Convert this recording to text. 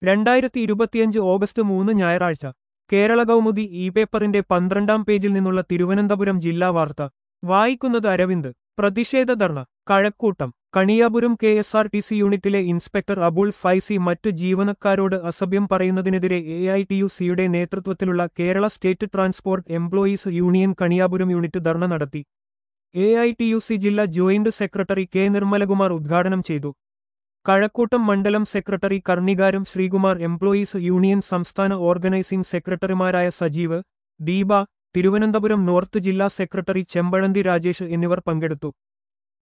രണ്ടായിരത്തി ഇരുപത്തിയഞ്ച് ഓഗസ്റ്റ് മൂന്ന് ഞായറാഴ്ച കേരള കൗമുദി ഇ പേപ്പറിന്റെ പന്ത്രണ്ടാം പേജിൽ നിന്നുള്ള തിരുവനന്തപുരം ജില്ലാ വാർത്ത വായിക്കുന്നത് അരവിന്ദ് പ്രതിഷേധ dharna Kazhakkoottam Kaniyapuram K S R T C യൂണിറ്റിലെ ഇൻസ്പെക്ടർ അബുൾ ഫൈസി മറ്റ് ജീവനക്കാരോട് അസഭ്യം പറയുന്നതിനെതിരെ എ ഐ ടി യു സിയുടെ നേതൃത്വത്തിലുള്ള Kerala state transport employees union Kaniyapuram unit dharna നടത്തി A I T U C ജില്ലാ ജോയിന്റ് സെക്രട്ടറി കെ നിർമ്മലകുമാർ ഉദ്ഘാടനം ചെയ്തു കഴക്കൂട്ടം മണ്ഡലം secretary Karnikaram Sreekumar employees union സംസ്ഥാന ഓർഗനൈസിംഗ് സെക്രട്ടറിമാരായ സജീവ് ദീപ തിരുവനന്തപുരം നോർത്ത് ജില്ലാ സെക്രട്ടറി ചെമ്പഴന്തി രാജേഷ് എന്നിവർ പങ്കെടുത്തു